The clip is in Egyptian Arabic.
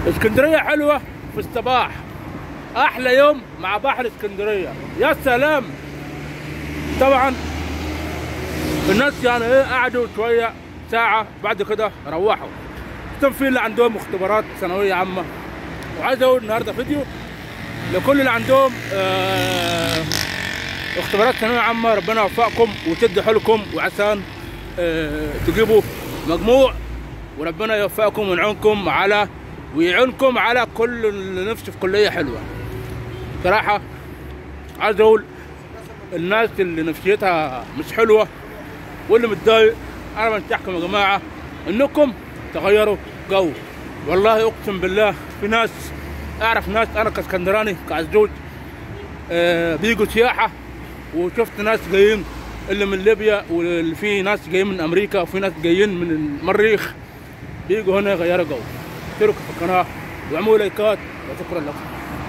اسكندريه حلوه في الصباح احلى يوم مع بحر اسكندريه يا سلام طبعا الناس يعني ايه قعدوا شويه ساعه بعد كده روحوا كان في اللي عندهم اختبارات ثانويه عامه وعايز اقول النهارده فيديو لكل اللي عندهم آه اختبارات ثانويه عامه ربنا يوفقكم وتدي حيلكم وعشان آه تجيبوا مجموع وربنا يوفقكم ويعينكم على ويعينكم على كل اللي نفسه في كليه حلوه صراحه عايز اقول الناس اللي نفسيتها مش حلوه واللي متضايق انا بنصحكم يا جماعه انكم تغيروا جو والله اقسم بالله في ناس اعرف ناس انا كاسكندراني كعزوز آه بيجوا سياحه وشفت ناس جايين اللي من ليبيا واللي في ناس جايين من امريكا وفي ناس جايين من المريخ بيجوا هنا يغيروا جو اشتركوا في القناه واعملوا لايكات وشكرا لكم